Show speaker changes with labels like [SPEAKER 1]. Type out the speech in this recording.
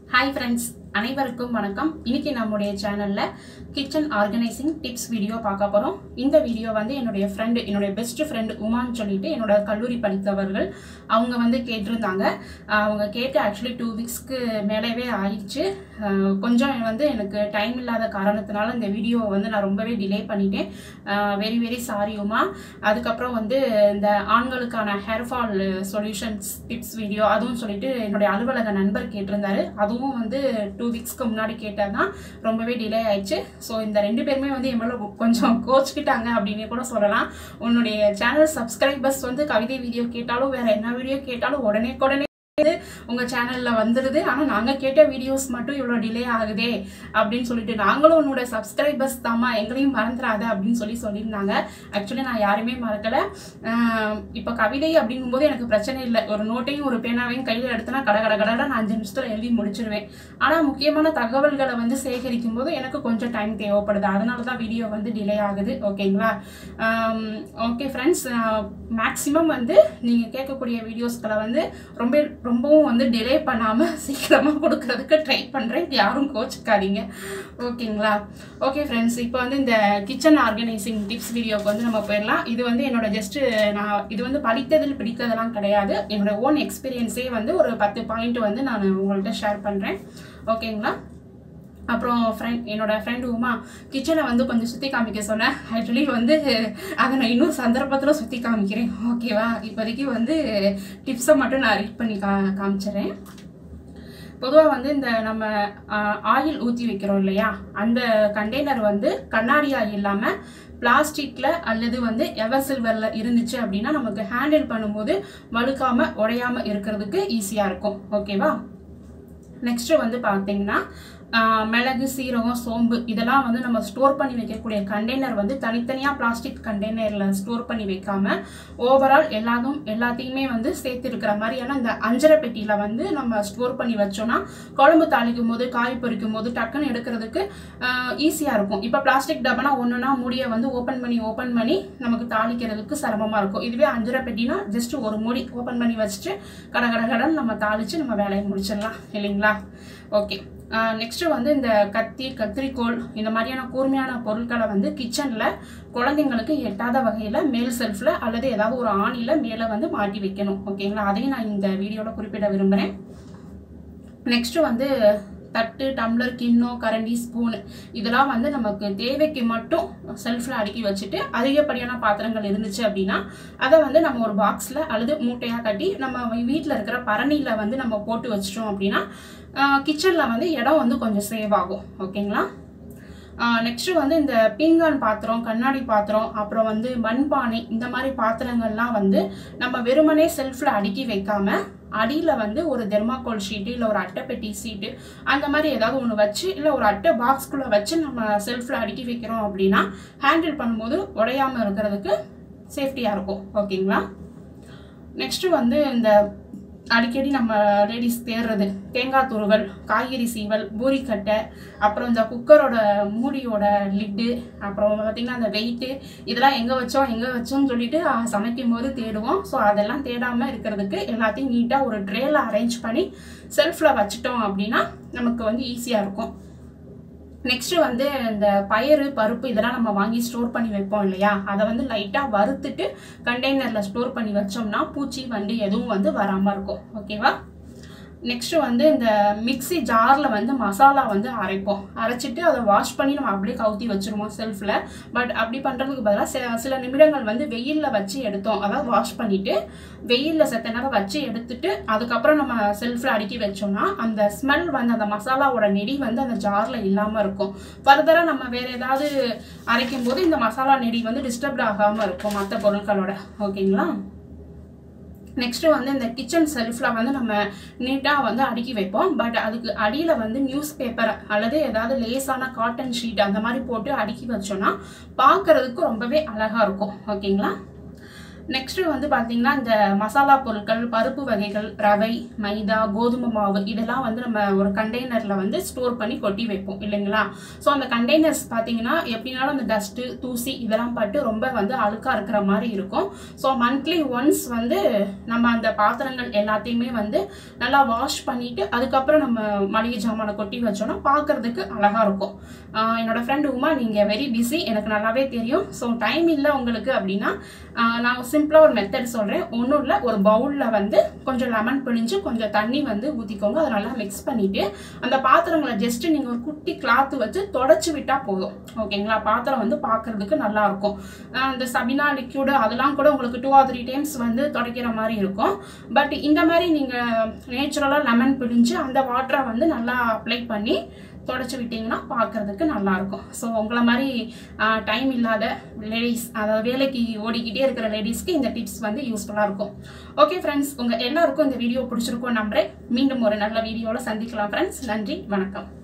[SPEAKER 1] hi friends அனைவருக்கும் வணக்கம் இன்னைக்கு நம்முடைய சேனல்ல கிச்சன் ஆர்கனைசிங் டிப்ஸ் வீடியோ பார்க்க போறோம் இந்த வீடியோ வந்து என்னுடைய ஃப்ரெண்டு என்னுடைய பெஸ்ட் ஃப்ரெண்டு உமான்னு சொல்லிட்டு என்னோட கல்லூரி படித்தவர்கள் அவங்க வந்து கேட்டிருந்தாங்க ஆஹ் அவங்க கேட்டு ஆக்சுவலி டூ வீக்ஸ்க்கு மேலவே ஆயிடுச்சு ஆஹ் கொஞ்சம் வந்து எனக்கு டைம் இல்லாத காரணத்தினால இந்த வீடியோவை வந்து நான் ரொம்பவே டிலே பண்ணிட்டேன் வெரி வெரி சாரி உமா அதுக்கப்புறம் வந்து இந்த ஆண்களுக்கான hair fall solutions tips video அதுவும் சொல்லிட்டு என்னுடைய அலுவலக நண்பர் கேட்டிருந்தாரு அதுவும் வந்து டூ வீக்ஸ்க்கு முன்னாடி கேட்டால் தான் ரொம்பவே டிலே ஆயிடுச்சு ஸோ இந்த ரெண்டு பேருமே வந்து என் மேலே கொஞ்சம் கோச்சிக்கிட்டாங்க அப்படின்னு கூட சொல்லலாம் உன்னுடைய சேனல் சப்ஸ்கிரைபர்ஸ் வந்து கவிதை வீடியோ கேட்டாலும் வேற என்ன வீடியோ கேட்டாலும் உடனே உடனே உங்க சேனல்ல வந்துருது ஆனா நாங்க கேட்ட வீடியோஸ் மட்டும் இவ்வளவு டிலே ஆகுதே அப்படின்னு சொல்லிட்டு நாங்களும் உன்னோட சப்ஸ்கிரைபர்ஸ் தாமா எங்களையும் மறந்துடாத அப்படின்னு சொல்லி சொல்லியிருந்தாங்க ஆக்சுவலி நான் யாருமே மறக்கல ஆஹ் இப்ப கவிதை அப்படிங்கும்போது எனக்கு பிரச்சனை இல்லை ஒரு நோட்டையும் ஒரு பேனாவையும் கையில எடுத்தனா கட கட கடை நான் அஞ்சு நிமிஷத்துல எழுதி முடிச்சிருவேன் ஆனா முக்கியமான தகவல்களை வந்து சேகரிக்கும் போது எனக்கு கொஞ்சம் டைம் தேவைப்படுது அதனால தான் வீடியோ வந்து டிலே ஆகுது ஓகேங்களா ஓகே ஃப்ரெண்ட்ஸ் மேக்ஸிமம் வந்து நீங்க கேட்கக்கூடிய வீடியோஸ்களை வந்து ரொம்ப ரொம்பவும் வந்து டிலே பண்ணாமல் சீக்கிரமாக கொடுக்கறதுக்கு ட்ரை பண்ணுறேன் யாரும் கோச்சுக்காதீங்க ஓகேங்களா ஓகே ஃப்ரெண்ட்ஸ் இப்போ வந்து இந்த கிச்சன் ஆர்கனைசிங் டிப்ஸ் வீடியோக்கு வந்து நம்ம போயிடலாம் இது வந்து என்னோட ஜஸ்ட்டு நான் இது வந்து படித்ததில் பிடித்ததெல்லாம் கிடையாது என்னோட ஓன் எக்ஸ்பீரியன்ஸே வந்து ஒரு பத்து பாயிண்ட் வந்து நான் உங்கள்கிட்ட ஷேர் பண்ணுறேன் ஓகேங்களா அப்புறம் ஃப்ரெண்ட் என்னோட ஃப்ரெண்ட் உமா கிச்சனை வந்து கொஞ்சம் சுற்றி காமிக்க சொன்னேன் ஆக்சுவலி வந்து அதை நான் இன்னும் சந்தர்ப்பத்தில் சுற்றி காமிக்கிறேன் ஓகேவா இப்போதைக்கு வந்து டிப்ஸை மட்டும் நான் ரீட் பண்ணி கா காமிச்சிடுறேன் பொதுவாக வந்து இந்த நம்ம ஆயில் ஊற்றி வைக்கிறோம் இல்லையா அந்த கண்டெய்னர் வந்து கண்ணாடியாக இல்லாமல் பிளாஸ்டிக்கில் அல்லது வந்து எவர் சில்வரில் இருந்துச்சு அப்படின்னா நமக்கு ஹேண்டில் பண்ணும்போது வழுக்காமல் உடையாமல் இருக்கிறதுக்கு ஈஸியாக இருக்கும் ஓகேவா நெக்ஸ்ட்டு வந்து பார்த்தீங்கன்னா மிளகு சீரகம் சோம்பு இதெல்லாம் வந்து நம்ம ஸ்டோர் பண்ணி வைக்கக்கூடிய கண்டெய்னர் வந்து தனித்தனியாக பிளாஸ்டிக் கண்டெய்னரில் ஸ்டோர் பண்ணி வைக்காம ஓவரால் எல்லாத்தும் எல்லாத்தையுமே வந்து சேர்த்து இருக்கிற மாதிரியான இந்த அஞ்சரை பெட்டியில் வந்து நம்ம ஸ்டோர் பண்ணி வச்சோம்னா குழம்பு தாளிக்கும் போது காய் பொரிக்கும் போது டக்குன்னு எடுக்கிறதுக்கு ஈஸியாக இருக்கும் இப்போ பிளாஸ்டிக் டப்பானா ஒன்றுனா மூடியை வந்து ஓப்பன் பண்ணி ஓப்பன் பண்ணி நமக்கு தாளிக்கிறதுக்கு சிரமமாக இருக்கும் இதுவே அஞ்சரை பெட்டினா ஜஸ்ட் ஒரு மூடி ஓப்பன் பண்ணி வச்சுட்டு கட கட கடன் நம்ம தாளித்து நம்ம வேலையை முடிச்சிடலாம் இல்லைங்களா ஓகே நெக்ஸ்ட்டு வந்து இந்த கத்தி கத்திரிக்கோள் இந்த மாதிரியான கூர்மையான பொருட்களை வந்து கிச்சனில் குழந்தைங்களுக்கு எட்டாத வகையில் மேல் செல்ஃபில் அல்லது ஏதாவது ஒரு ஆணியில் மேலே வந்து மாட்டி வைக்கணும் ஓகேங்களா அதையும் நான் இந்த வீடியோவில் குறிப்பிட விரும்புகிறேன் நெக்ஸ்ட்டு வந்து தட்டு டம்ளர் கிண்ணம் கரண்டி ஸ்பூனு இதெல்லாம் வந்து நமக்கு தேவைக்கு மட்டும் செல்ஃபில் அடுக்கி வச்சுட்டு அதிகப்படியான பாத்திரங்கள் இருந்துச்சு அப்படின்னா அதை வந்து நம்ம ஒரு பாக்ஸில் அல்லது மூட்டையாக கட்டி நம்ம வீட்டில் இருக்கிற பரணியில் வந்து நம்ம போட்டு வச்சிட்டோம் அப்படின்னா கிச்சனில் வந்து இடம் வந்து கொஞ்சம் சேவ் ஆகும் ஓகேங்களா நெக்ஸ்ட்டு வந்து இந்த பீங்கான் பாத்திரம் கண்ணாடி பாத்திரம் அப்புறம் வந்து மண்பானை இந்த மாதிரி பாத்திரங்கள்லாம் வந்து நம்ம வெறுமனே செல்ஃபில் அடுக்கி வைக்காம அடியில் வந்து ஒரு தெர்மாக்கோல் ஷீட்டு இல்லை ஒரு அட்டைப்பெட்டி சீட்டு அந்த மாதிரி ஏதாவது ஒன்று வச்சு இல்லை ஒரு அட்டை பாக்ஸ்குள்ளே வச்சு நம்ம செல்ஃபில் அடுக்கி வைக்கிறோம் அப்படின்னா ஹேண்டில் பண்ணும்போது உடையாமல் இருக்கிறதுக்கு சேஃப்டியாக இருக்கும் ஓகேங்களா நெக்ஸ்ட்டு வந்து இந்த அடிக்கடி நம்ம லேடிஸ் தேடுறது தேங்காய் துருவல் காய்கறி சீவல் பூரிக்கட்டை அப்புறம் இந்த குக்கரோட மூடியோட லிட்டு அப்புறம் பார்த்திங்கன்னா அந்த வெயிட்டு இதெல்லாம் எங்கே வச்சோம் எங்கே வச்சோம்னு சொல்லிட்டு சமைக்கும் போது தேடுவோம் ஸோ அதெல்லாம் தேடாமல் இருக்கிறதுக்கு எல்லாத்தையும் நீட்டாக ஒரு ட்ரேல அரேஞ்ச் பண்ணி செல்ஃபில் வச்சுட்டோம் அப்படின்னா நமக்கு வந்து ஈஸியாக இருக்கும் நெக்ஸ்ட் வந்து இந்த பயறு பருப்பு இதெல்லாம் நம்ம வாங்கி ஸ்டோர் பண்ணி வைப்போம் இல்லையா அதை வந்து லைட்டாக வறுத்துட்டு கண்டெய்னரில் ஸ்டோர் பண்ணி வச்சோம்னா பூச்சி வண்டு எதுவும் வந்து வராமல் இருக்கும் ஓகேவா நெக்ஸ்ட் வந்து இந்த மிக்சி ஜாரில் வந்து மசாலா வந்து அரைப்போம் அரைச்சிட்டு அதை வாஷ் பண்ணி நம்ம அப்படியே கவுத்தி வச்சுருவோம் செல்ஃபில் பட் அப்படி பண்ணுறதுக்கு பதிலாக சில நிமிடங்கள் வந்து வெயிலில் வச்சு எடுத்தோம் அதாவது வாஷ் பண்ணிவிட்டு வெயிலில் செத்த நேரம் வச்சு எடுத்துட்டு அதுக்கப்புறம் நம்ம செல்ஃபில் அடுக்கி வச்சோம்னா அந்த ஸ்மெல் வந்து அந்த மசாலாவோட நெடி வந்து அந்த ஜாரில் இல்லாமல் இருக்கும் ஃபர்தராக நம்ம வேறு ஏதாவது அரைக்கும் போது இந்த மசாலா நெடி வந்து டிஸ்டர்ப்ட் ஆகாமல் இருக்கும் மற்ற பொருட்களோட ஓகேங்களா நெக்ஸ்ட்டு வந்து இந்த கிச்சன் செல்ஃபில் வந்து நம்ம நீட்டாக வந்து அடுக்கி வைப்போம் பட் அதுக்கு அடியில் வந்து நியூஸ் பேப்பர் அல்லது ஏதாவது லேஸான காட்டன் ஷீட் அந்த மாதிரி போட்டு அடுக்கி வச்சோன்னா பார்க்குறதுக்கு ரொம்பவே அழகாக இருக்கும் ஓகேங்களா நெக்ஸ்ட் வந்து பார்த்தீங்கன்னா இந்த மசாலா பொருட்கள் பருப்பு வகைகள் ரவை மைதா கோதுமை மாவு இதெல்லாம் வந்து நம்ம ஒரு கண்டெய்னரில் வந்து ஸ்டோர் பண்ணி கொட்டி வைப்போம் இல்லைங்களா ஸோ அந்த கண்டெய்னர்ஸ் பார்த்தீங்கன்னா எப்படினாலும் அந்த டஸ்ட்டு தூசி இதெல்லாம் பட்டு ரொம்ப வந்து அழுக்காக இருக்கிற மாதிரி இருக்கும் ஸோ மந்த்லி ஒன்ஸ் வந்து நம்ம அந்த பாத்திரங்கள் எல்லாத்தையுமே வந்து நல்லா வாஷ் பண்ணிட்டு அதுக்கப்புறம் நம்ம மளிகை ஜாமானை கொட்டி வச்சோம்னா பார்க்கறதுக்கு அழகாக இருக்கும் ஆஹ் என்னோட ஃப்ரெண்ட் உமா நீங்கள் வெரி பிஸி எனக்கு நல்லாவே தெரியும் ஸோ டைம் இல்லை உங்களுக்கு அப்படின்னா ஆஹ் நான் சிம்பிளாக ஒரு மெத்தட் சொல்கிறேன் ஒன்றும் இல்லை ஒரு பவுலில் வந்து கொஞ்சம் லெமன் பிழிஞ்சு கொஞ்சம் தண்ணி வந்து ஊற்றிக்கோங்க அதை நல்லா மிக்ஸ் பண்ணிவிட்டு அந்த பாத்திரங்களை ஜஸ்ட் நீங்கள் ஒரு குட்டி கிளாத் வச்சு தொடச்சி விட்டால் போதும் ஓகேங்களா பாத்திரம் வந்து பார்க்கறதுக்கு நல்லா இருக்கும் ஆஹ் இந்த சபினா லிக்யூடு அதெல்லாம் கூட உங்களுக்கு டூ ஆர் த்ரீ டைம்ஸ் வந்து துடைக்கிற மாதிரி இருக்கும் பட் இந்த மாதிரி நீங்கள் நேச்சுரலாக லெமன் பிழிஞ்சு அந்த வாட்டரை வந்து நல்லா அப்ளை பண்ணி தொடச்சி விட்டிங்கன்னா பார்க்கறதுக்கு நல்லா இருக்கும் ஸோ உங்களை மாதிரி டைம் இல்லாத லேடிஸ் அதாவது வேலைக்கு ஓடிக்கிட்டே இருக்கிற லேடிஸ்க்கு இந்த டிப்ஸ் வந்து யூஸ்ஃபுல்லாக இருக்கும் ஓகே ஃப்ரெண்ட்ஸ் உங்கள் எல்லாருக்கும் இந்த வீடியோ பிடிச்சிருக்கும் நம்புறேன் மீண்டும் ஒரு நல்ல வீடியோவில் சந்திக்கலாம் ஃப்ரெண்ட்ஸ் நன்றி வணக்கம்